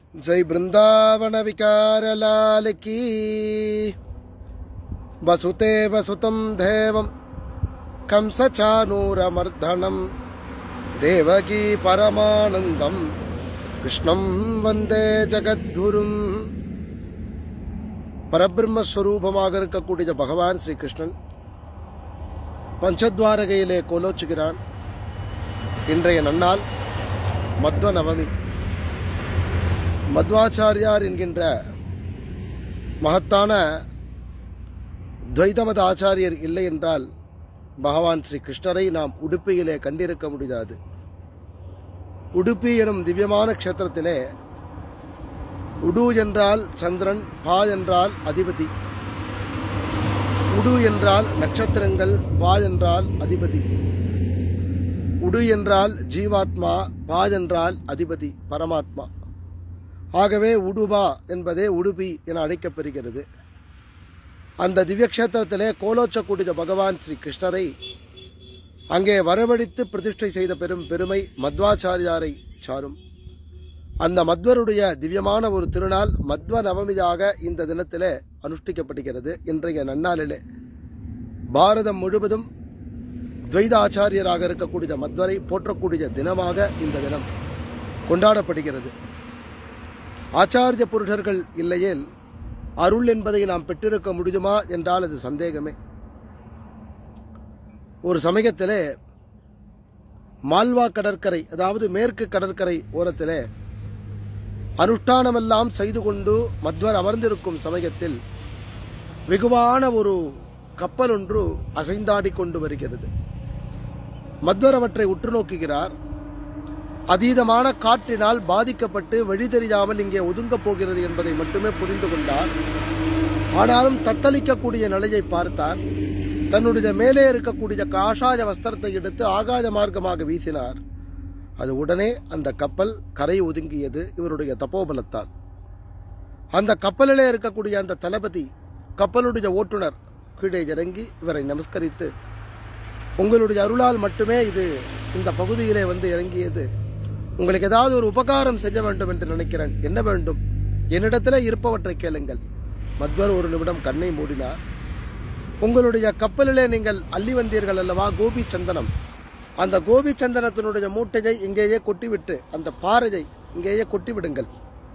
जय बृंदावन विकार लाल की वसुते वसुतं देवं कंसचानूरमर्दनं देवकी परमानन्दं कृष्णं वन्दे ஜகத்குரும் பரபிரம்மஸ்வரூபமாக இருக்கக்கூடிய பகவான் ஸ்ரீ கிருஷ்ணன் பஞ்சத்வாரகையிலே கோலோச்சுகிறான் இன்றைய நன்னாள் மத்வ நவமி மத்வாச்சாரியார் என்கின்ற மகத்தான துவைதமத ஆச்சாரியர் இல்லை என்றால் பகவான் ஸ்ரீ கிருஷ்ணரை நாம் உடுப்பியிலே கண்டிருக்க முடியாது உடுப்பி எனும் திவ்யமான க்ஷேத்திரத்திலே உடு என்றால் சந்திரன் பா என்றால் அதிபதி உடு என்றால் நட்சத்திரங்கள் பா என்றால் அதிபதி உடு என்றால் ஜீவாத்மா பா என்றால் அதிபதி பரமாத்மா ஆகவே உடுபா என்பதே உடுபி என அழைக்கப்பெறுகிறது அந்த திவ்யக்ஷேத்திரத்திலே கோலோச்சக்கூடிய பகவான் ஸ்ரீ கிருஷ்ணரை அங்கே வரவழைத்து பிரதிஷ்டை செய்த பெரும் பெருமை மத்வாச்சாரியாரை சாரும் அந்த மத்வருடைய திவ்யமான ஒரு திருநாள் மத்வ நவமியாக இந்த தினத்திலே அனுஷ்டிக்கப்படுகிறது இன்றைய நன்னாளிலே பாரதம் முழுவதும் துவைத ஆச்சாரியராக இருக்கக்கூடிய மத்வரை போற்றக்கூடிய தினமாக இந்த தினம் கொண்டாடப்படுகிறது ஆச்சாரிய புருஷர்கள் இல்லையேல் அருள் என்பதை நாம் பெற்றிருக்க முடியுமா என்றால் அது சந்தேகமே ஒரு சமயத்திலே மால்வா கடற்கரை அதாவது மேற்கு கடற்கரை ஓரத்திலே அனுஷ்டானமெல்லாம் செய்து கொண்டு மத்வர் அமர்ந்திருக்கும் சமயத்தில் வெகுவான ஒரு கப்பல் ஒன்று அசைந்தாடி கொண்டு வருகிறது மத்வர் அவற்றை உற்று நோக்குகிறார் அதீதமான காற்றினால் பாதிக்கப்பட்டு வழி தெரியாமல் இங்கே ஒதுங்கப் போகிறது என்பதை மட்டுமே புரிந்து கொண்டார் ஆனாலும் தத்தளிக்கக்கூடிய நிலையை பார்த்தார் தன்னுடைய மேலே இருக்கக்கூடிய காஷாய வஸ்திரத்தை எடுத்து ஆகாய மார்க்கமாக வீசினார் அது உடனே அந்த கப்பல் கரை ஒதுங்கியது இவருடைய தப்போபலத்தால் அந்த கப்பலிலே இருக்கக்கூடிய அந்த தளபதி கப்பலுடைய ஓட்டுநர் கீழே இறங்கி இவரை நமஸ்கரித்து உங்களுடைய அருளால் மட்டுமே இது இந்த பகுதியிலே வந்து இறங்கியது உங்களுக்கு ஏதாவது ஒரு உபகாரம் செய்ய வேண்டும் என்று நினைக்கிறேன் என்ன வேண்டும் என்னிடத்தில் இருப்பவற்றை கேளுங்கள் மத்வர் ஒரு நிமிடம் கண்ணை மூடினார் உங்களுடைய கப்பலிலே நீங்கள் அள்ளி வந்தீர்கள் அல்லவா கோபி சந்தனம் அந்த கோபி சந்தனத்தினுடைய மூட்டையை இங்கேயே கொட்டிவிட்டு அந்த பாறையை இங்கேயே கொட்டி விடுங்கள்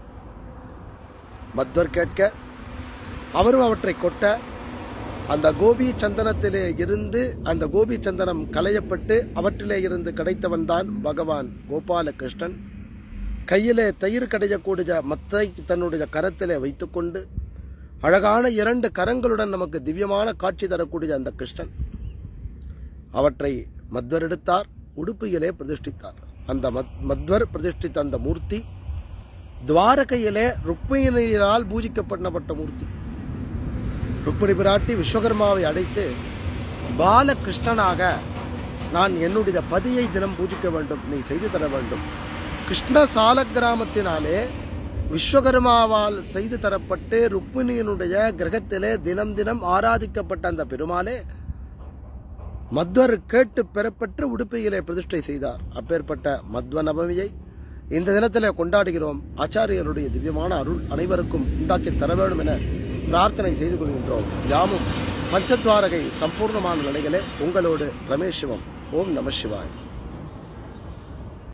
மத்வர் கேட்க அவரும் அவற்றை கொட்ட அந்த கோபி சந்தனத்திலே இருந்து அந்த கோபி சந்தனம் களையப்பட்டு அவற்றிலே இருந்து கிடைத்தவன் தான் பகவான் கோபாலகிருஷ்ணன் கையிலே தயிர் கடையக்கூடிய மத்தை தன்னுடைய கரத்திலே வைத்துக்கொண்டு அழகான இரண்டு கரங்களுடன் நமக்கு திவ்யமான காட்சி தரக்கூடிய அந்த கிருஷ்ணன் அவற்றை மத்வர் எடுத்தார் உடுப்பியிலே பிரதிஷ்டித்தார் அந்த மத் மத்வர் பிரதிஷ்டித்த அந்த மூர்த்தி துவாரகையிலே ருக்மிணியினால் பூஜிக்கப்படப்பட்ட மூர்த்தி ருக்மிணி பிராட்டி விஸ்வகர்மாவை அழைத்து பாலகிருஷ்ணனாக நான் என்னுடைய பதியை தினம் பூஜிக்க வேண்டும் நீ செய்து தர வேண்டும் கிருஷ்ண சால கிராமத்தினாலே விஸ்வகர்மாவால் செய்து தரப்பட்டு ருக்மிணியினுடைய கிரகத்திலே தினம் தினம் ஆராதிக்கப்பட்ட அந்த பெருமாளே மத்வர் கேட்டு பெறப்பட்டு உடுப்பியிலே பிரதிஷ்டை செய்தார் அப்பேற்பட்ட மத்வ நவமியை இந்த தினத்திலே கொண்டாடுகிறோம் ஆச்சாரியருடைய திவ்யமான அருள் அனைவருக்கும் உண்டாக்கி தர வேண்டும் என பிரார்த்தனை செய்து கொள்கின்றோம் யாமும் பஞ்சத்வாரகை சம்பூர்ணமான நிலைகளே உங்களோடு ரமேஷ் சிவம் ஓம் நம சிவாய்